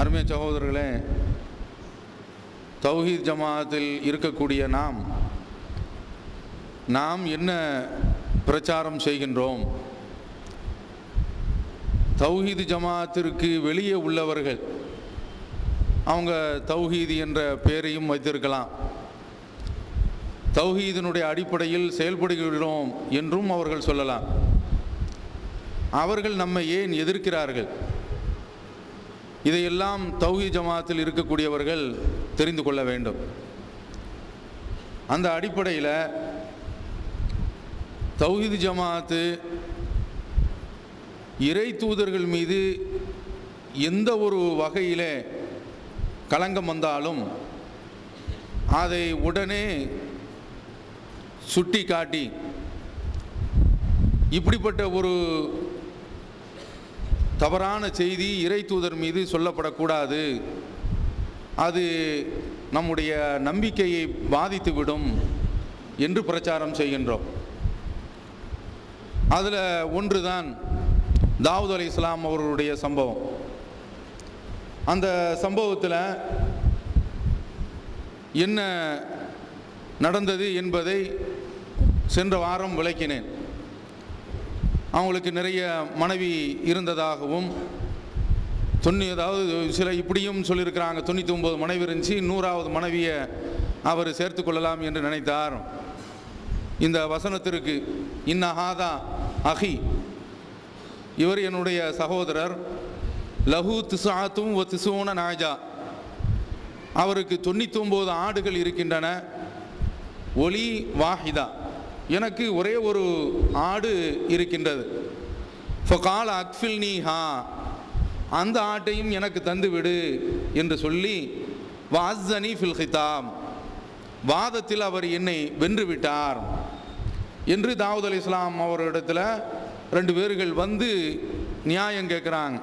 அருமை சகோதரர்களே தௌஹீத் ஜமாத்தில் இருக்கக்கூடிய நாம் நாம் என்ன பிரச்சாரம் செய்கின்றோம் தௌஹீது ஜமாத்திற்கு வெளியே உள்ளவர்கள் அவங்க தௌஹீது என்ற பெயரையும் வைத்திருக்கலாம் தௌஹீதினுடைய அடிப்படையில் செயல்படுகிறோம் என்றும் அவர்கள் சொல்லலாம் அவர்கள் நம்மை ஏன் எதிர்க்கிறார்கள் இதையெல்லாம் தௌஹி ஜமாத்தில் இருக்கக்கூடியவர்கள் தெரிந்து கொள்ள வேண்டும் அந்த அடிப்படையில் தௌஹீது ஜமாத்து இறை தூதர்கள் மீது எந்த ஒரு வகையிலே களங்கம் வந்தாலும் அதை உடனே சுட்டி காட்டி இப்படிப்பட்ட ஒரு தவறான செய்தி இறை தூதர் மீது சொல்லப்படக்கூடாது அது நம்முடைய நம்பிக்கையை பாதித்துவிடும் என்று பிரச்சாரம் செய்கின்றோம் அதில் ஒன்றுதான் தாவூத் அலி இஸ்லாம் அவர்களுடைய சம்பவம் அந்த சம்பவத்தில் என்ன நடந்தது என்பதை சென்ற வாரம் விளக்கினேன் அவங்களுக்கு நிறைய மனைவி இருந்ததாகவும் தொண்ணூ அதாவது சில இப்படியும் சொல்லியிருக்கிறாங்க தொண்ணூற்றி ஒம்பது மனைவி இருந்துச்சு நூறாவது மனைவியை அவர் சேர்த்து கொள்ளலாம் என்று நினைத்தார் இந்த வசனத்திற்கு இன்னஹாதா அஹி இவர் என்னுடைய சகோதரர் லஹு திசாத்தும் ஒ திசுவன நாஜா அவருக்கு தொண்ணூற்றி ஒம்பது ஆடுகள் இருக்கின்றன ஒலி வாஹிதா எனக்கு ஒரே ஒரு ஆடு இருக்கின்றது ஃபகால் அக்ஃபில் நீஹா அந்த ஆட்டையும் எனக்கு தந்து விடு என்று சொல்லி வாஸ்ஸனி ஃபில் ஹிதாம் வாதத்தில் அவர் என்னை வென்று விட்டார் என்று தாவூத் அலி இஸ்லாம் அவரிடத்தில் ரெண்டு பேர்கள் வந்து நியாயம் கேட்குறாங்க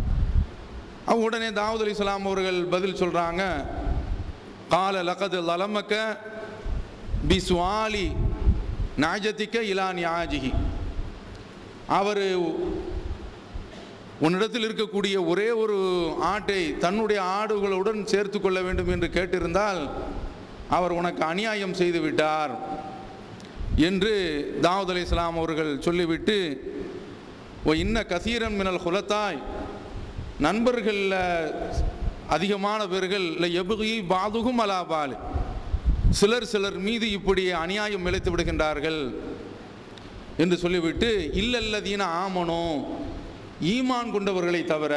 அவங்க உடனே தாவூத் அலி இஸ்லாம் அவர்கள் பதில் சொல்கிறாங்க கால லகது லலமக்க பிஸ்வாலி நாஜத்திக்க இலா நியாஜிகி அவர் உன்னிடத்தில் இருக்கக்கூடிய ஒரே ஒரு ஆட்டை தன்னுடைய ஆடுகளுடன் சேர்த்து கொள்ள வேண்டும் என்று கேட்டிருந்தால் அவர் உனக்கு அநியாயம் செய்து விட்டார் என்று தாவூத் அலி இஸ்லாம் அவர்கள் சொல்லிவிட்டு ஓ இன்ன கசீரன் மினல் குலத்தாய் நண்பர்களில் அதிகமான பேர்கள் இல்லை எபுகி பாதுகும் அலாபால் சிலர் சிலர் மீது இப்படி அநியாயம் இழைத்து விடுகின்றார்கள் என்று சொல்லிவிட்டு இல்லல்லதீன ஆமனோ ஈமான் கொண்டவர்களை தவிர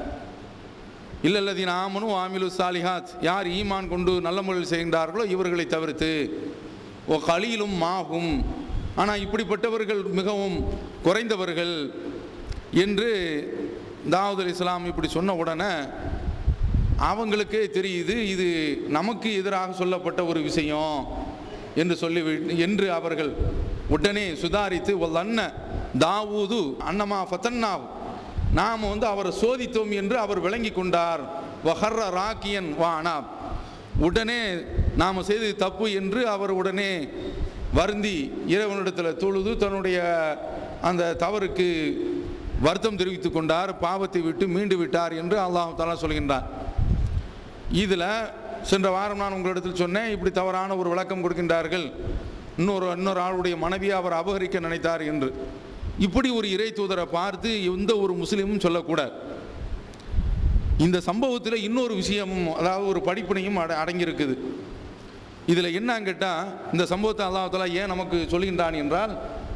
இல்லல்லதீன ஆமனு ஆமிலு சாலிஹாத் யார் ஈமான் கொண்டு நல்ல முறையில் செய்கின்றார்களோ இவர்களை தவிர்த்து ஓ கலியிலும் மாகும் ஆனால் இப்படிப்பட்டவர்கள் மிகவும் குறைந்தவர்கள் என்று தாவூத் அலி இஸ்லாம் இப்படி சொன்ன உடனே அவங்களுக்கே தெரியுது இது நமக்கு எதிராக சொல்லப்பட்ட ஒரு விஷயம் என்று சொல்லி என்று அவர்கள் உடனே சுதாரித்து அண்ண தாவூது அன்னமா ஃபத்தன்னாவ் நாம் வந்து அவரை சோதித்தோம் என்று அவர் விளங்கி கொண்டார் வஹர்ர ராக்கியன் வானா உடனே நாம் செய்தது தப்பு என்று அவர் உடனே வருந்தி இறைவனிடத்தில் தொழுது தன்னுடைய அந்த தவறுக்கு வருத்தம் தெரிவித்து கொண்டார் பாவத்தை விட்டு மீண்டு விட்டார் என்று அல்லாஹ் தாலா சொல்கின்றார் இதில் சென்ற வாரம் நான் உங்களிடத்தில் சொன்னேன் இப்படி தவறான ஒரு விளக்கம் கொடுக்கின்றார்கள் இன்னொரு இன்னொரு ஆளுடைய மனைவியை அவர் அபகரிக்க நினைத்தார் என்று இப்படி ஒரு இறை தூதரை பார்த்து எந்த ஒரு முஸ்லீமும் சொல்லக்கூடாது இந்த சம்பவத்தில் இன்னொரு விஷயமும் அதாவது ஒரு படிப்பினையும் அட அடங்கியிருக்குது இதில் என்னன்னு கேட்டால் இந்த சம்பவத்தை அல்லாஹாலா ஏன் நமக்கு சொல்கின்றான் என்றால்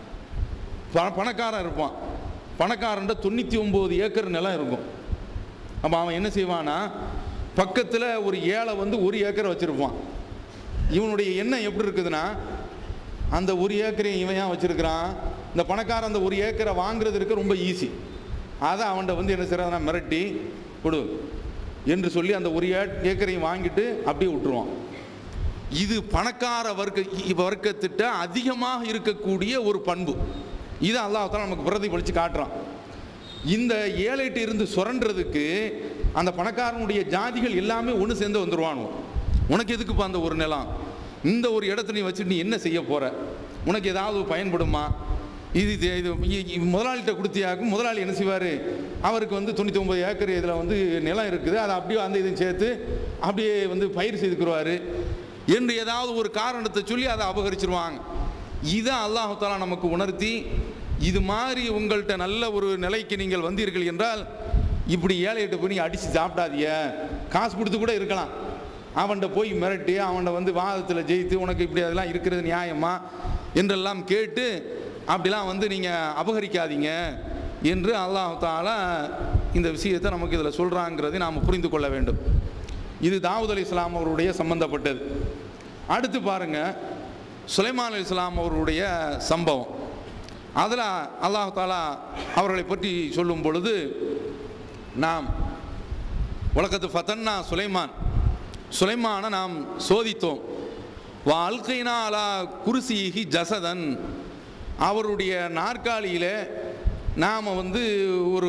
ப பணக்காரன் இருப்பான் பணக்காரன்ட்ட தொண்ணூற்றி ஒம்பது ஏக்கர் நிலம் இருக்கும் அப்போ அவன் என்ன செய்வானா பக்கத்தில் ஒரு ஏழை வந்து ஒரு ஏக்கரை வச்சுருப்பான் இவனுடைய எண்ணம் எப்படி இருக்குதுன்னா அந்த ஒரு ஏக்கரையும் இவன் ஏன் வச்சுருக்கிறான் இந்த பணக்காரன் அந்த ஒரு ஏக்கரை வாங்குறதுக்கு ரொம்ப ஈஸி அதை அவன்கிட்ட வந்து என்ன செய்யறதுனா மிரட்டி கொடு என்று சொல்லி அந்த ஒரு ஏ ஏக்கரையும் வாங்கிட்டு அப்படியே விட்டுருவான் இது பணக்கார வர்க்க வர்க்கத்திட்ட அதிகமாக இருக்கக்கூடிய ஒரு பண்பு இதை அல்லாஹால நமக்கு பிரதிபலித்து காட்டுறான் இந்த ஏழைட்டு இருந்து சுரண்டுறதுக்கு அந்த பணக்காரனுடைய ஜாதிகள் எல்லாமே ஒன்று சேர்ந்து வந்துடுவானோ உனக்கு எதுக்குப்பா அந்த ஒரு நிலம் இந்த ஒரு இடத்த நீ வச்சுட்டு நீ என்ன செய்ய போற உனக்கு ஏதாவது பயன்படுமா இது இது இது இ- இ- முதலாளிகிட்ட கொடுத்தியாக்கும் முதலாளி என்ன செய்வார் அவருக்கு வந்து தொண்ணூற்றி ஒன்பது ஏக்கர் இதில் வந்து நிலம் இருக்குது அதை அப்படியே அந்த இதையும் சேர்த்து அப்படியே வந்து பயிர் செய்துக்குருவார் என்று ஏதாவது ஒரு காரணத்தை சொல்லி அதை அபகரிச்சிருவாங்க இதை அல்லாஹாலா நமக்கு உணர்த்தி இது மாதிரி உங்கள்கிட்ட நல்ல ஒரு நிலைக்கு நீங்கள் வந்தீர்கள் என்றால் இப்படி ஏழைகிட்ட போய் நீங்கள் அடித்து சாப்பிடாதீங்க காசு கொடுத்து கூட இருக்கலாம் அவன்கிட்ட போய் மிரட்டி அவன்கிட்ட வந்து வாதத்தில் ஜெயித்து உனக்கு இப்படி அதெல்லாம் இருக்கிறது நியாயமா என்றெல்லாம் கேட்டு அப்படிலாம் வந்து நீங்கள் அபகரிக்காதீங்க என்று அல்லாஹ் தாலா இந்த விஷயத்தை நமக்கு இதில் சொல்கிறாங்கிறதை நாம் புரிந்து கொள்ள வேண்டும் இது தாவூத் அலி இஸ்லாம் அவருடைய சம்பந்தப்பட்டது அடுத்து பாருங்க சுலைமான் அலி இஸ்லாம் அவருடைய சம்பவம் அதில் அல்லாஹ் தாலா அவர்களை பற்றி சொல்லும் பொழுது நாம் உலகத்து ஃபதன்னா சுலைமான் சுலைமானை நாம் சோதித்தோம் வாழ்க்கைனா அலா குருசிஹி ஜசதன் அவருடைய நாற்காலியில் நாம் வந்து ஒரு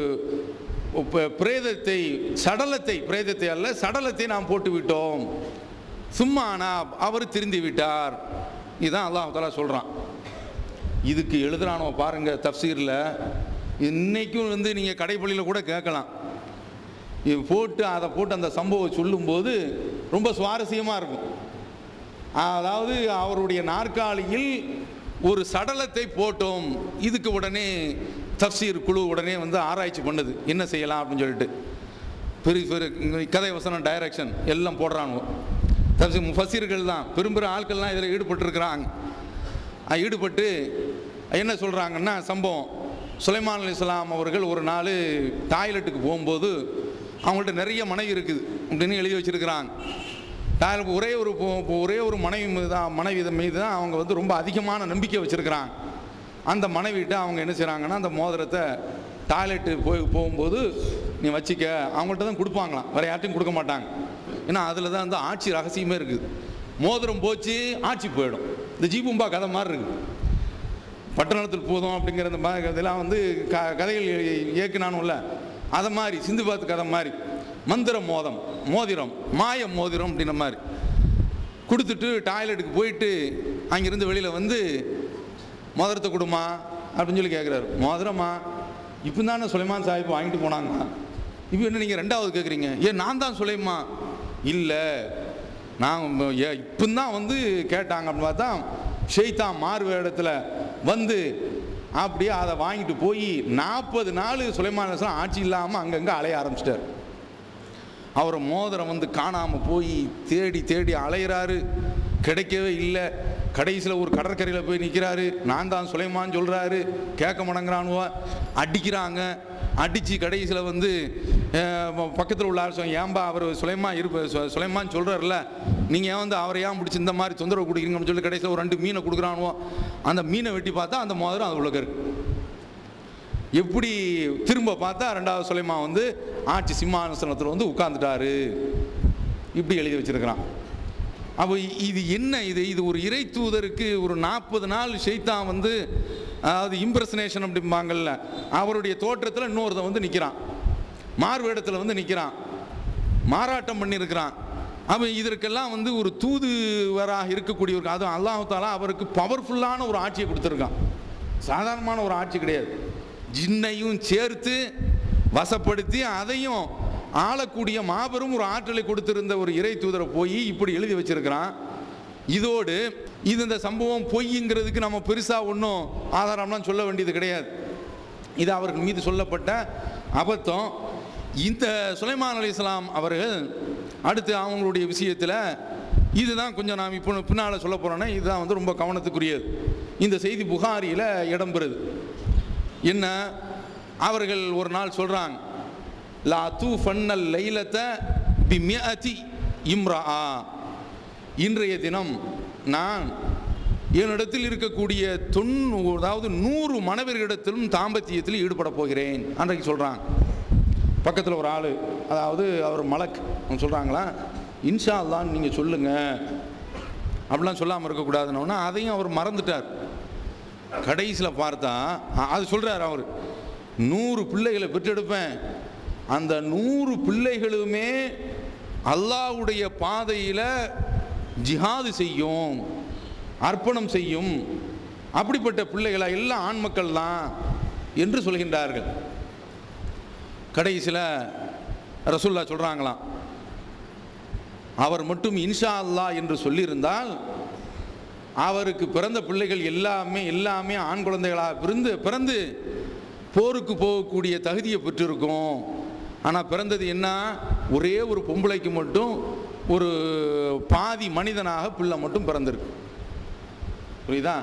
ப- பிரேதத்தை சடலத்தை பிரேதத்தை அல்ல சடலத்தை நாம் போட்டு விட்டோம் சும்மா ஆனால் அவர் திருந்தி விட்டார் இதுதான் அல்லாஹ் தாலா சொல்கிறான் இதுக்கு எழுதுறானோ பாருங்க தப்சீரில் இன்னைக்கும் வந்து நீங்கள் கடைப்பள்ளியில் கூட கேட்கலாம் இது போட்டு அதை போட்டு அந்த சம்பவம் சொல்லும்போது ரொம்ப சுவாரஸ்யமாக இருக்கும் அதாவது அவருடைய நாற்காலியில் ஒரு சடலத்தை போட்டோம் இதுக்கு உடனே தப்சீர் குழு உடனே வந்து ஆராய்ச்சி பண்ணுது என்ன செய்யலாம் அப்படின்னு சொல்லிட்டு பெரிய பெரிய கதை வசனம் டைரக்ஷன் எல்லாம் போடுறானுவோ தப்சீர் முஃபசீர்கள் தான் பெரும்பெரும் ஆட்கள்லாம் இதில் ஈடுபட்டிருக்கிறாங்க அஹ் ஈடுபட்டு என்ன சொல்கிறாங்கன்னா சம்பவம் சுலைமான் அலி இஸ்லாம் அவர்கள் ஒரு நாள் டாய்லெட்டுக்கு போகும்போது அவங்கள்ட்ட நிறைய மனைவி இருக்குது அப்படின்னு எழுதி வச்சிருக்கிறாங்க டாய்லெட் ஒரே ஒரு பொ- ஒரே ஒரு மனைவி மீது தான் மனைவி மீது தான் அவங்க வந்து ரொம்ப அதிகமான நம்பிக்கை வச்சுருக்கிறாங்க அந்த மனைவிட்ட அவங்க என்ன செய்கிறாங்கன்னா அந்த மோதிரத்தை டாய்லெட்டு போய் போகும்போது நீ வச்சிக்க அவங்கள்ட்ட தான் கொடுப்பாங்களாம் வேறு யார்ட்டையும் கொடுக்க மாட்டாங்க ஏன்னா அதில் தான் வந்து ஆட்சி ரகசியமே இருக்குது மோதிரம் போச்சு ஆட்சி போயிடும் இந்த ஜீபும்பா கதை மாதிரி இருக்குது பட்டணத்தில் போதும் அப்படிங்கிற இந்த மாதிரி இதெல்லாம் வந்து க கதைகள் இயக்குனானும்ல அதை மாதிரி சிந்து பாத்து கதை மாதிரி மந்திர மோதம் மோதிரம் மாய மோதிரம் அப்படின்ற மாதிரி கொடுத்துட்டு டாய்லெட்டுக்கு போயிட்டு அங்கேருந்து வெளியில் வந்து மோதிரத்தை கொடுமா அப்படின்னு சொல்லி கேட்குறாரு மோதிரமா இப்போ தானே சுலைமான் சாஹிப் வாங்கிட்டு போனாங்க இப்போ என்ன நீங்கள் ரெண்டாவது கேட்குறீங்க ஏன் நான் தான் சுலைமா இல்லை நான் இப்போ தான் வந்து கேட்டாங்க அப்படின்னு பார்த்தா ஷெய்தான் மாறு வேடத்தில் வந்து அப்படியே அதை வாங்கிட்டு போய் நாற்பது நாள் சுலைமான் அலைஹிஸ்ஸலாம் ஆட்சி இல்லாமல் அங்கங்கே அலைய ஆரம்பிச்சிட்டார் அவர் மோதிரம் வந்து காணாமல் போய் தேடி தேடி அலையிறாரு கிடைக்கவே இல்லை கடைசியில் ஒரு கடற்கரையில் போய் நிற்கிறாரு நான் தான் சுலைமான் சொல்கிறாரு கேட்க மாட்டேங்கிறானுவோ அடிக்கிறாங்க அடித்து கடைசியில் வந்து பக்கத்தில் உள்ள ஆள் சொன்னாங்க, ஏன்பா அவர் சுலைமான் இருப்ப சு- சுலைமான் சொல்கிறார்ல நீங்கள் ஏன் வந்து அவரை ஏன் பிடிச்சி இந்த மாதிரி தொந்தரவு கொடுக்குறீங்கன்னு சொல்லி கடைசியில் ஒரு ரெண்டு மீனை கொடுக்குறானுவோ அந்த மீனை வெட்டி பார்த்தா அந்த மோதிரம் அது உள்ள இருக்கு எப்படி திரும்ப பார்த்தா ரெண்டாவது சுலைமா வந்து ஆட்சி சிம்மாசனத்தில் வந்து உட்கார்ந்துட்டாரு இப்படி எழுதி வச்சிருக்கிறான் அப்போ இது என்ன இது இது ஒரு இறை தூதருக்கு ஒரு நாற்பது நாள் ஷெய்தான் வந்து அதாவது இம்ப்ரெஷனேஷன் அப்படிம்பாங்கல்ல அவருடைய தோற்றத்தில் இன்னொருத்தன் வந்து நிற்கிறான் மார்வேடத்தில் வந்து நிற்கிறான் மாறாட்டம் பண்ணியிருக்கிறான் அவன் இதற்கெல்லாம் வந்து ஒரு தூதுவராக இருக்கக்கூடிய ஒரு அதுவும் அல்லாஹ் தாலா அவருக்கு பவர்ஃபுல்லான ஒரு ஆட்சியை கொடுத்துருக்கான் சாதாரணமான ஒரு ஆட்சி கிடையாது ஜின்னையும் சேர்த்து வசப்படுத்தி அதையும் ஆளக்கூடிய மாபெரும் ஒரு ஆற்றலை கொடுத்திருந்த ஒரு இறை தூதரை போய் இப்படி எழுதி வச்சிருக்கிறான் இதோடு இது இந்த சம்பவம் பொய்ங்கிறதுக்கு நம்ம பெருசாக ஒன்றும் ஆதாரம்லாம் சொல்ல வேண்டியது கிடையாது இது அவர்கள் மீது சொல்லப்பட்ட அபத்தம் இந்த சுலைமான் அலி இஸ்லாம் அவர்கள் அடுத்து அவங்களுடைய விஷயத்தில் இதுதான் கொஞ்சம் நாம் இப்போ பின்னால் சொல்ல போகிறோன்னா இதுதான் வந்து ரொம்ப கவனத்துக்குரியது இந்த செய்தி புகாரியில் இடம்பெறுது என்ன அவர்கள் ஒரு நாள் சொல்கிறாங்க லா தூ ஃபன்னல் லைலத்தை பி மியதி இம்ரா இன்றைய தினம் நான் என்னிடத்தில் இருக்கக்கூடிய தொண்ணூறு அதாவது நூறு மனைவர்களிடத்திலும் தாம்பத்தியத்தில் ஈடுபட போகிறேன் அன்றைக்கு சொல்கிறான் பக்கத்தில் ஒரு ஆள் அதாவது அவர் மலக் அவங்க சொல்கிறாங்களா இன்ஷா அல்லான்னு நீங்கள் சொல்லுங்கள் அப்படிலாம் சொல்லாமல் இருக்கக்கூடாதுன்னா அதையும் அவர் மறந்துட்டார் கடைசியில் பார்த்தா அ- அது சொல்கிறார் அவர் நூறு பிள்ளைகளை பெற்றெடுப்பேன் அந்த நூறு பிள்ளைகளுமே அல்லாஹ்வுடைய பாதையில் ஜிஹாது செய்யும் அர்ப்பணம் செய்யும் அப்படிப்பட்ட பிள்ளைகளா எல்லாம் ஆண் மக்கள் தான் என்று சொல்கின்றார்கள் கடைசியில் ரசுல்லா சொல்கிறாங்களாம் அவர் மட்டும் இன்ஷா அல்லாஹ் என்று சொல்லியிருந்தால் அவருக்கு பிறந்த பிள்ளைகள் எல்லாமே எல்லாமே ஆண் குழந்தைகளாக பிறந்து பிறந்து போருக்கு போகக்கூடிய தகுதியை பெற்றிருக்கும் ஆனால் பிறந்தது என்ன ஒரே ஒரு பொம்பளைக்கு மட்டும் ஒரு பாதி மனிதனாக பிள்ளை மட்டும் பிறந்திருக்கு புரியுதா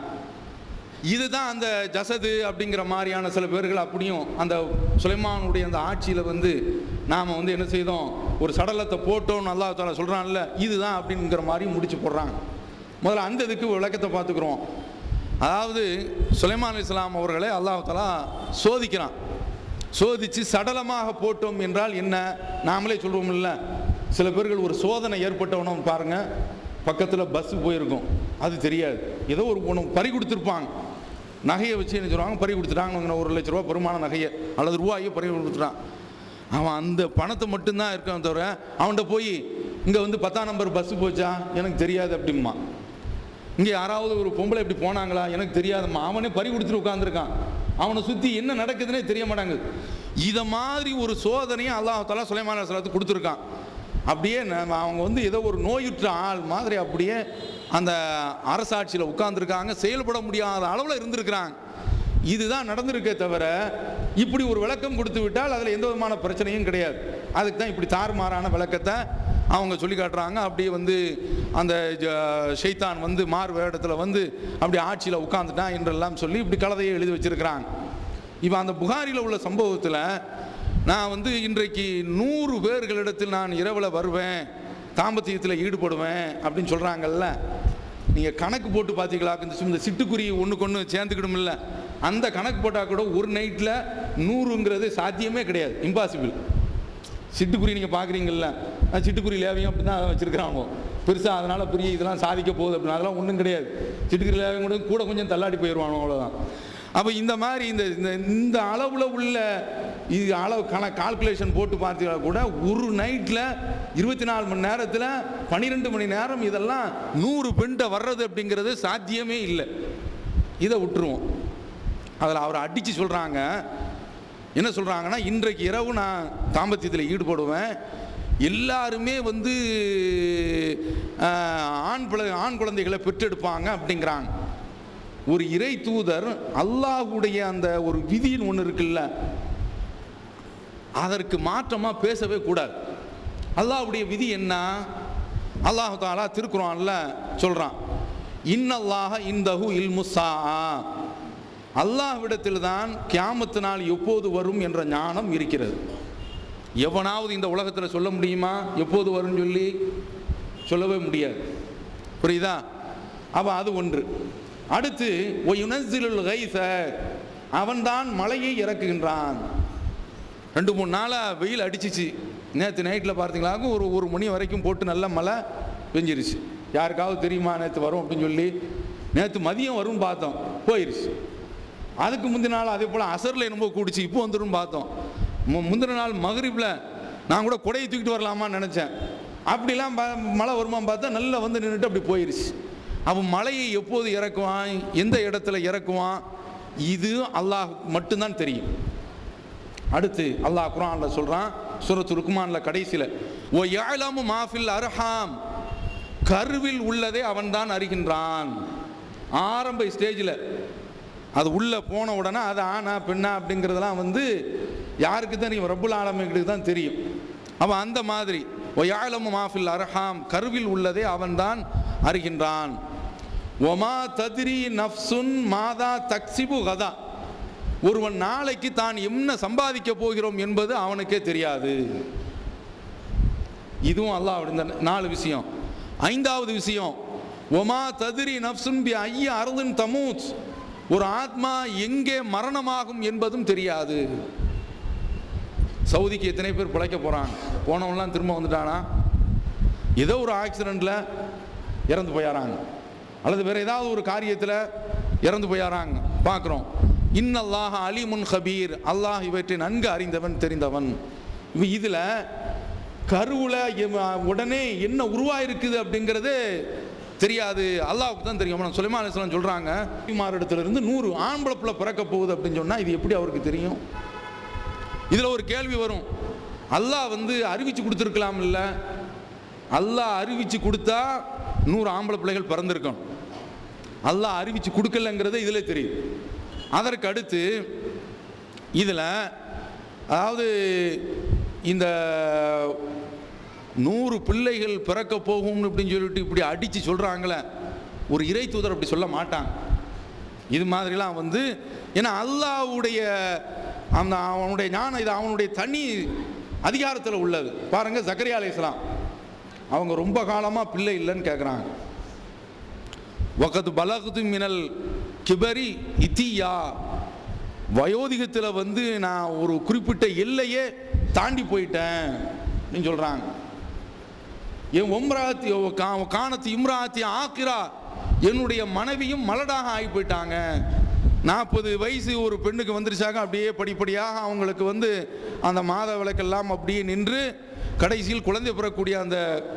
இதுதான் அந்த ஜசது அப்படிங்கிற மாதிரியான சில பேர்கள் அப்படியும் அந்த சுலைமானுடைய அந்த ஆட்சியில் வந்து நாம் வந்து என்ன செய்தோம் ஒரு சடலத்தை போட்டோம்னு அல்லாஹ் தாலா சொல்கிறான்ல இதுதான் அப்படிங்கிற மாதிரி முடிச்சு போடுறாங்க முதல்ல அந்த இதுக்கு விளக்கத்தை பார்த்துக்குறோம் அதாவது சுலைமான் அலி இஸ்லாம் அவர்களை அல்லாஹ் தாலா சோதிக்கிறான் சோதித்து சடலமாக போட்டோம் என்றால் என்ன நாமளே சொல்லுவோம்ல சில பேர்கள் ஒரு சோதனை ஏற்பட்டவனும் பாருங்கள் பக்கத்தில் பஸ் போயிருக்கும் அது தெரியாது ஏதோ ஒரு ஒன்று பறி கொடுத்துருப்பாங்க நகையை வச்சு என்ன சொல்லுவாங்க பறி கொடுத்துட்டாங்க ஒரு லட்ச ரூபா பெருமான நகையை அல்லது ரூபாயோ பறி கொடுத்துட்டான் அவன் அந்த பணத்தை மட்டும்தான் இருக்கான் தவிர அவன்கிட்ட போய் இங்கே வந்து பத்தாம் நம்பர் பஸ்ஸு போச்சா எனக்கு தெரியாது அப்படிம்மா இங்கே யாராவது ஒரு பொம்பளை இப்படி போனாங்களா எனக்கு தெரியாதம்மா அவனே பறி கொடுத்துட்டு உட்காந்துருக்கான் அவனை சுற்றி என்ன நடக்குதுன்னே தெரிய மாட்டாங்குது இதை மாதிரி ஒரு சோதனையை அல்லாஹ் தாலா சுலைமான சலாத்து கொடுத்துருக்கான் அப்படியே நம்ம அவங்க வந்து ஏதோ ஒரு நோயுற்ற ஆள் மாதிரி அப்படியே அந்த அரசாட்சியில் உட்கார்ந்துருக்காங்க செயல்பட முடியாத அளவில் இருந்திருக்கிறாங்க இதுதான் நடந்திருக்கே தவிர இப்படி ஒரு விளக்கம் கொடுத்து விட்டால் அதில் எந்த விதமான பிரச்சனையும் கிடையாது அதுக்கு தான் இப்படி தாறுமாறான விளக்கத்தை அவங்க சொல்லி காட்டுறாங்க அப்படியே வந்து அந்த ஜ- ஷைத்தான் வந்து மாறு வேடத்தில் வந்து அப்படி ஆட்சியில் உட்காந்துட்டான் என்றெல்லாம் சொல்லி இப்படி கலதையை எழுதி வச்சிருக்கிறாங்க இப்போ அந்த புகாரில் உள்ள சம்பவத்தில் நான் வந்து இன்றைக்கு நூறு பேர்களிடத்தில் நான் இரவில் வருவேன் தாம்பத்தியத்தில் ஈடுபடுவேன் அப்படின்னு சொல்கிறாங்கல்ல நீங்கள் கணக்கு போட்டு பார்த்தீங்களா இந்த சு- இந்த சிட்டுக்குருவி ஒன்றுக்கு ஒன்று சேர்ந்துக்கிடுமில்ல அந்த கணக்கு போட்டால் கூட ஒரு நைட்டில் நூறுங்கிறது சாத்தியமே கிடையாது இம்பாசிபிள் சிட்டுக்குருவி நீங்கள் பார்க்குறீங்கல்ல அஹ் சிட்டுக்குருவி லேவையும் அப்படி தான் வச்சுருக்கிறாங்க பெருசாக அதனால் பெரிய இதெல்லாம் சாதிக்க போகுது அப்படின்னு அதெல்லாம் ஒன்றும் கிடையாது சிட்டுக்குருவி லேவையும் கூட கூட கொஞ்சம் தள்ளாடி போயிடுவானோ அவ்வளோதான் அப்போ இந்த மாதிரி இந்த இந்த இந்த அளவில் உள்ள இது அளவு கண கால்குலேஷன் போட்டு பார்த்தீங்கன்னா கூட ஒரு நைட்டில் இருபத்தி நாலு மணி நேரத்தில் பன்னிரெண்டு மணி நேரம் இதெல்லாம் நூறு பெண்ட வர்றது அப்படிங்கிறது சாத்தியமே இல்லை இதை விட்டுருவோம் அதில் அவரை அடித்து சொல்கிறாங்க என்ன சொல்கிறாங்கன்னா இன்றைக்கு இரவு நான் தாம்பத்தியத்தில் ஈடுபடுவேன் எல்லாருமே வந்து ஆஹ், ஆண் பிள்ளை ஆண் குழந்தைகளை பெற்றெடுப்பாங்க அப்படிங்கிறாங்க ஒரு இறை தூதர் அல்லாஹ்வுடைய அந்த ஒரு விதின்னு ஒன்று இருக்குல்ல அதற்கு மாற்றமாக பேசவே கூடாது அல்லாஹ்வுடைய விதி என்ன அல்லாஹ் தாலா திருக்குறான்ல சொல்கிறான் இன்னல்லாஹ இந்தஹு இல்முசா அல்லாஹ்விடத்தில் தான் கியாமத்து நாள் எப்போது வரும் என்ற ஞானம் இருக்கிறது எவனாவது இந்த உலகத்தில் சொல்ல முடியுமா எப்போது வரும்னு சொல்லி சொல்லவே முடியாது புரியுதா அப்போ அது ஒன்று அடுத்து ஒயுனசிலுல் கைச அவன்தான் மலையை இறக்குகின்றான் ரெண்டு மூணு நாளாக வெயில் அடிச்சிச்சு நேற்று நைட்டில் பார்த்தீங்களா ஒரு ஒரு மணி வரைக்கும் போட்டு நல்ல மழை பெஞ்சிருச்சு யாருக்காவது தெரியுமா நேற்று வரும் அப்படின்னு சொல்லி நேற்று மதியம் வரும் பார்த்தோம் போயிருச்சு அதுக்கு முந்தின நாள் அதே போல் அசரில் என்னமோ கூடிச்சு இப்போ வந்துடும் பார்த்தோம் மு- முந்தின நாள் மகரிப்பில் நான் கூட குடையை தூக்கிட்டு வரலாமான்னு நினச்சேன் அப்படிலாம் ப- மழை வருமா பார்த்தா நல்லா வந்து நின்றுட்டு அப்படி போயிருச்சு அவன் மலையை எப்போது இறக்குவான் எந்த இடத்துல இறக்குவான் இது அல்லாஹ் மட்டும்தான் தெரியும் அடுத்து அல்லாஹ் குர்ஆன்ல சொல்றான் சூரத்து லுக்மான்ல கடைசியில் ஓ யாழமு மாஃபில் அர்ஹாம் கருவில் உள்ளதை அவன்தான் அறிகின்றான் ஆரம்ப ஸ்டேஜில் அது உள்ளே போன உடனே அது ஆனா பெண்ணா அப்படிங்கிறதெல்லாம் வந்து யாருக்கு தான் தெரியும் ரப்புல் ஆலமிக்கு தான் தெரியும் அவன் அந்த மாதிரி ஒயாலமு மாஃபில் அர்ஹாம் கருவில் உள்ளதை அவன்தான் அறிகின்றான் ஒமா தத்ரி நஃப்சுன் மாதா தக்சிபு கதா ஒருவன் நாளைக்கு தான் என்ன சம்பாதிக்க போகிறோம் என்பது அவனுக்கே தெரியாது இதுவும் அல்லாஹ் இந்த நாலு விஷயம் ஐந்தாவது விஷயம் ஒமா ததிரி நப்சுன் பி ஐய அருளின் தமூத் ஒரு ஆத்மா எங்கே மரணமாகும் என்பதும் தெரியாது சவுதிக்கு எத்தனை பேர் பிழைக்க போகிறாங்க போனவன்லாம் திரும்ப வந்துட்டானா ஏதோ ஒரு ஆக்சிடெண்ட்டில் இறந்து போயாராங்க அல்லது வேற ஏதாவது ஒரு காரியத்தில் இறந்து போயாராங்க பார்க்குறோம் இன்னல்லாஹ் அலிமுன் ஹபீர் அல்லாஹ் இவற்றை நன்கு அறிந்தவன் தெரிந்தவன் இப்போ இதில் கருவில் உடனே என்ன உருவாயிருக்குது அப்படிங்கிறது தெரியாது அல்லாஹ்வுக்கு தான் தெரியும் ஆனால் சுலைமான் அலிஸ்லாம் சொல்கிறாங்க இடத்துல இருந்து நூறு ஆம்பளை பிள்ளை பிறக்க போகுது அப்படின்னு சொன்னால் இது எப்படி அவருக்கு தெரியும் இதில் ஒரு கேள்வி வரும் அல்லாஹ் வந்து அறிவிச்சு கொடுத்துருக்கலாம் இல்லை அல்லாஹ் அறிவிச்சு கொடுத்தா நூறு ஆம்பளை பிள்ளைகள் பிறந்திருக்கணும் அல்லாஹ் அறிவிச்சு கொடுக்கலங்கிறது இதில் தெரியும் அதற்கு அடுத்து இதில் அதாவது இந்த நூறு பிள்ளைகள் பிறக்க போகும் அப்படின்னு சொல்லிட்டு இப்படி அடித்து சொல்கிறாங்களே ஒரு இறை தூதர் அப்படி சொல்ல மாட்டாங்க இது மாதிரிலாம் வந்து ஏன்னா அல்லாஹ்வுடைய அந்த அவனுடைய ஞானம் இது அவனுடைய தனி அதிகாரத்தில் உள்ளது பாருங்க ஜக்கரியா அலைஹிஸ்ஸலாம் அவங்க ரொம்ப காலமாக பிள்ளை இல்லைன்னு கேட்குறாங்க வகத்து பலகுது மினல் கிபரி இத்தியா வயோதிகத்தில் வந்து நான் ஒரு குறிப்பிட்ட எல்லையே தாண்டி போயிட்டேன் அப்படின்னு சொல்கிறாங்க என் ஒம்ராத்தி கா- காணத்து இம்ராத்தி ஆக்கிரா என்னுடைய மனைவியும் மலடாக ஆகி போயிட்டாங்க நாற்பது வயசு ஒரு பெண்ணுக்கு வந்துருச்சாங்க அப்படியே படிப்படியாக அவங்களுக்கு வந்து அந்த மாத விளக்கெல்லாம் அப்படியே நின்று கடைசியில் குழந்தை பெறக்கூடிய அந்த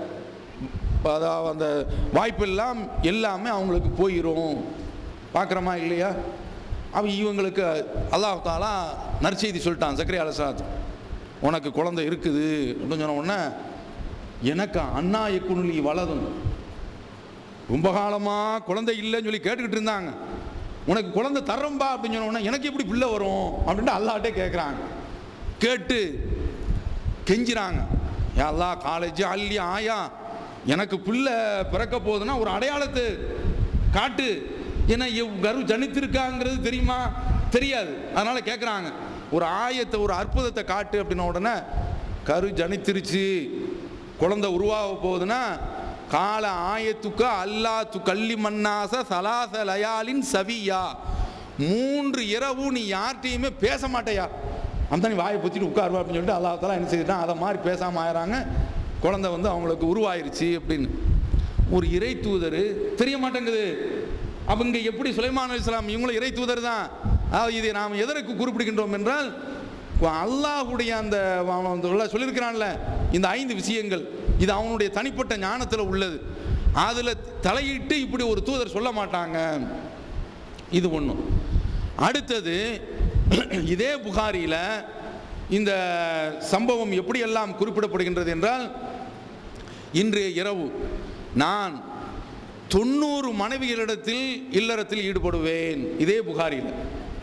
அதாவது அந்த வாய்ப்பெல்லாம் எல்லாமே அவங்களுக்கு போயிடும் பார்க்குறோமா இல்லையா அவ இவங்களுக்கு அல்லாஹ் தாலா நற்செய்தி சொல்லிட்டான் சக்கரை அலசாத் உனக்கு குழந்தை இருக்குது அப்படின்னு சொன்ன உடனே எனக்கு அண்ணா எக்குனுலி வளரும் ரொம்ப காலமாக குழந்தை இல்லைன்னு சொல்லி கேட்டுக்கிட்டு இருந்தாங்க உனக்கு குழந்தை தர்றம்பா அப்படின்னு சொன்ன உடனே எனக்கு எப்படி பிள்ளை வரும் அப்படின்ட்டு அல்லாட்டே கேட்குறாங்க கேட்டு கெஞ்சுறாங்க யா அல்லாஹ் காலேஜ் அள்ளி ஆயா எனக்கு பிள்ளை பிறக்க போகுதுன்னா ஒரு அடையாளத்தை காட்டு ஏன்னா எவ் கரு ஜனித்திருக்காங்கிறது தெரியுமா தெரியாது அதனால கேட்குறாங்க ஒரு ஆயத்தை ஒரு அற்புதத்தை காட்டு அப்படின்ன உடனே கரு ஜனித்திருச்சு குழந்தை உருவாக போகுதுன்னா கால ஆயத்துக்கு அல்லா து கள்ளி மன்னாச சலாச லயாலின் சவியா மூன்று இரவு நீ யார்கிட்டையுமே பேச மாட்டேயா அந்த நீ வாயை பொத்திட்டு உட்காருவா அப்படின்னு சொல்லிட்டு அல்லாஹ் தாலா என்ன செய்துட்டான் அதை மாதிரி பேசாமல் ஆயிடுறாங்க குழந்தை வந்து அவங்களுக்கு உருவாயிருச்சு அப்படின்னு ஒரு இறை தூதர் தெரிய மாட்டேங்குது அவங்க எப்படி சுலைமான் இஸ்லாம் இவங்களும் இறை தூதர் தான் அதாவது இதை நாம் எதற்கு குறிப்பிடுகின்றோம் என்றால் அல்லாஹுடைய அந்த அவன் வந்து உள்ள சொல்லியிருக்கிறான்ல இந்த ஐந்து விஷயங்கள் இது அவனுடைய தனிப்பட்ட ஞானத்தில் உள்ளது அதில் தலையிட்டு இப்படி ஒரு தூதர் சொல்ல மாட்டாங்க இது ஒன்று அடுத்தது இதே புகாரியில் இந்த சம்பவம் எப்படியெல்லாம் குறிப்பிடப்படுகின்றது என்றால் இன்றைய இரவு நான் தொண்ணூறு மனைவிகளிடத்தில் இல்லறத்தில் ஈடுபடுவேன் இதே புகாரியில்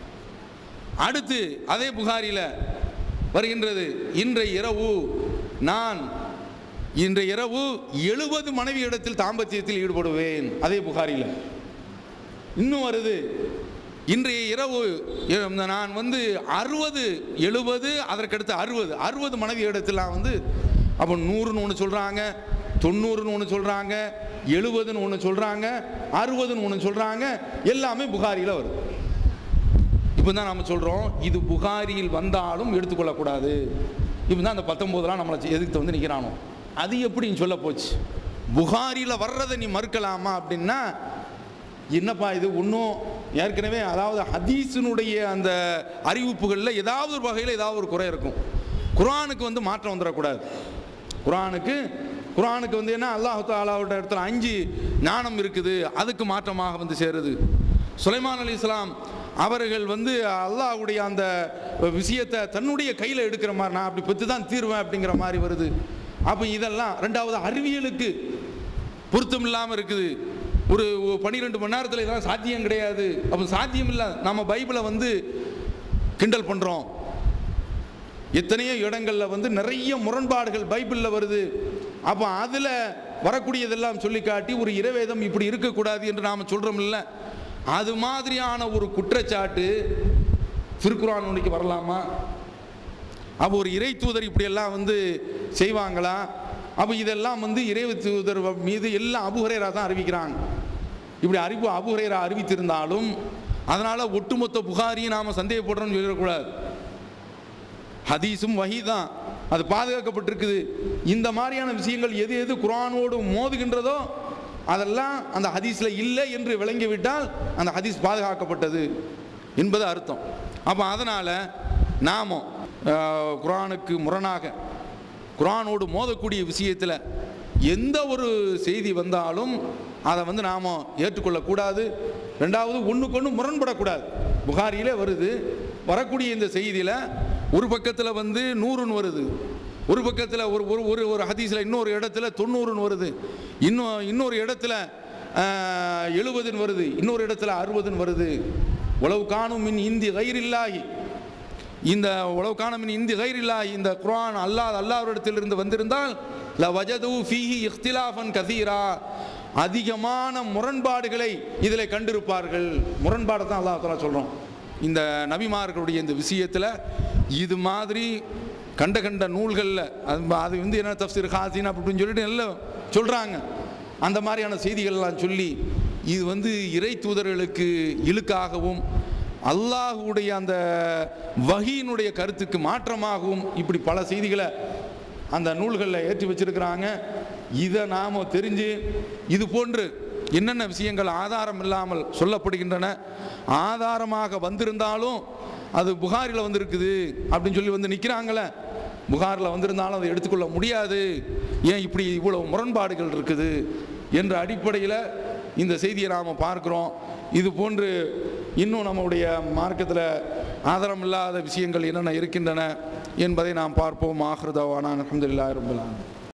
அடுத்து அதே புகாரியில் வருகின்றது இன்றைய இரவு நான் இன்றைய இரவு எழுபது மனைவியிடத்தில் தாம்பத்தியத்தில் ஈடுபடுவேன் அதே புகாரியில் இன்னும் வருது இன்றைய இரவு எ- நான் வந்து அறுபது எழுபது அதற்கடுத்து அறுபது அறுபது மனைவி இடத்துல நான் வந்து அப்போ நூறுன்னு ஒன்று சொல்கிறாங்க தொண்ணூறுன்னு ஒன்று சொல்கிறாங்க எழுபதுன்னு ஒன்று சொல்கிறாங்க அறுபதுன்னு ஒன்று சொல்கிறாங்க எல்லாமே புகாரியில் வருது இப்போ தான் நம்ம சொல்கிறோம் இது புகாரியில் வந்தாலும் எடுத்துக்கொள்ளக்கூடாது இப்போ தான் அந்த பத்தொம்போதெலாம் நம்மளை எதிர்த்து வந்து நிற்கிறானோ அது எப்படின்னு சொல்ல போச்சு புகாரியில் வர்றதை நீ மறுக்கலாமா அப்படின்னா என்னப்பா இது ஒன்றும் ஏற்கனவே அதாவது ஹதீஸினுடைய அந்த அறிவிப்புகளில் ஏதாவது ஒரு வகையில் ஏதாவது ஒரு குறை இருக்கும் குர்ஆனுக்கு வந்து மாற்றம் வந்துடக்கூடாது குர்ஆனுக்கு குர்ஆனுக்கு வந்து என்ன அல்லாஹு தாலாவோட இடத்துல அஞ்சு ஞானம் இருக்குது அதுக்கு மாற்றமாக வந்து சேருது சுலைமான் அலி இஸ்லாம் அவர்கள் வந்து அல்லாஹ்வுடைய அந்த விஷயத்தை தன்னுடைய கையில் எடுக்கிற மாதிரி நான் அப்படி பெற்று தான் தீர்வேன் அப்படிங்கிற மாதிரி வருது அப்போ இதெல்லாம் ரெண்டாவது அறிவியலுக்கு பொருத்தம் இல்லாமல் இருக்குது ஒரு பன்னிரெண்டு மணி நேரத்தில் இதெல்லாம் சாத்தியம் கிடையாது அப்போ சாத்தியம் இல்லை நம்ம பைபிளை வந்து கிண்டல் பண்ணுறோம் எத்தனையோ இடங்களில் வந்து நிறைய முரண்பாடுகள் பைபிளில் வருது அப்போ அதில் வரக்கூடியதெல்லாம் சொல்லி காட்டி ஒரு இறைவேதம் இப்படி இருக்கக்கூடாது என்று நாம் சொல்கிறோம் இல்லை அது மாதிரியான ஒரு குற்றச்சாட்டு திருக்குறான் உனக்கு வரலாமா அப்போ ஒரு இறை தூதர் இப்படியெல்லாம் வந்து செய்வாங்களா அப்போ இதெல்லாம் வந்து இறை தூதர் மீது எல்லாம் அபுஹரேரா தான் அறிவிக்கிறாங்க இப்படி அறிவு அபுஹரேரா அறிவித்திருந்தாலும் அதனால் ஒட்டுமொத்த புகாரியும் நாம் சந்தேகப்படுறோம்னு சொல்லிடக்கூடாது ஹதீஸும் வஹி தான் அது பாதுகாக்கப்பட்டிருக்குது இந்த மாதிரியான விஷயங்கள் எது எது குரானோடு மோதுகின்றதோ அதெல்லாம் அந்த ஹதீஸில் இல்லை என்று விளங்கிவிட்டால் அந்த ஹதீஸ் பாதுகாக்கப்பட்டது என்பது அர்த்தம் அப்போ அதனால் நாமும் ஆஹ், குரானுக்கு முரணாக குரானோடு மோதக்கூடிய விஷயத்தில் எந்த ஒரு செய்தி வந்தாலும் அதை வந்து நாம் ஏற்றுக்கொள்ளக்கூடாது ரெண்டாவது ஒன்றுக்கு ஒன்று முரண்படக்கூடாது புகாரியிலே வருது வரக்கூடிய இந்த செய்தியில் ஒரு பக்கத்தில் வந்து நூறுன்னு வருது ஒரு பக்கத்தில் ஒரு ஒரு ஒரு ஒரு ஹதீஸில் இன்னொரு இடத்துல தொண்ணூறுன்னு வருது இன்னும் இன்னொரு இடத்துல எழுபதுன்னு வருது இன்னொரு இடத்துல அறுபதுன்னு வருது உளவு காணும் மின் இந்தி கயிறில்லாகி இந்த உளவு காணும் மின் இந்தி கயிறில்லாகி இந்த குர்ஆன் அல்லாஹ் அல்லாஹ்விடத்திலிருந்து வந்திருந்தால் ல வஜது ஃபீஹி இஃப்திலாஃபன் கதீரா அதிகமான முரண்பாடுகளை இதில் கண்டிருப்பார்கள் முரண்பாடை தான் அல்லாஹ் தஆலா சொல்கிறோம் இந்த நபிமார்களுடைய இந்த விஷயத்தில் இது மாதிரி கண்ட கண்ட நூல்களில் அது அது வந்து என்ன தஃப்சீர் ஹாசின் அப்படின்னு சொல்லிட்டு எல்லாம் சொல்கிறாங்க அந்த மாதிரியான செய்திகள்லாம் சொல்லி இது வந்து இறை தூதர்களுக்கு இழுக்காகவும் அல்லாஹுடைய அந்த வகியினுடைய கருத்துக்கு மாற்றமாகவும் இப்படி பல செய்திகளை அந்த நூல்களில் ஏற்றி வச்சிருக்கிறாங்க இதை நாம் தெரிஞ்சு இது போன்று என்னென்ன விஷயங்கள் ஆதாரம் இல்லாமல் சொல்லப்படுகின்றன ஆதாரமாக வந்திருந்தாலும் அது புகாரில் வந்திருக்குது அப்படின்னு சொல்லி வந்து நிற்கிறாங்களே புகாரில் வந்திருந்தாலும் அதை எடுத்துக்கொள்ள முடியாது ஏன் இப்படி இவ்வளவு முரண்பாடுகள் இருக்குது என்ற அடிப்படையில் இந்த செய்தியை நாம் பார்க்குறோம் இது போன்று இன்னும் நம்முடைய மார்க்கத்தில் ஆதாரம் இல்லாத விஷயங்கள் என்னென்ன இருக்கின்றன என்பதை நாம் பார்ப்போம் ஆஹ்ரதவானா அலமதுல்லா ரபுல்லான்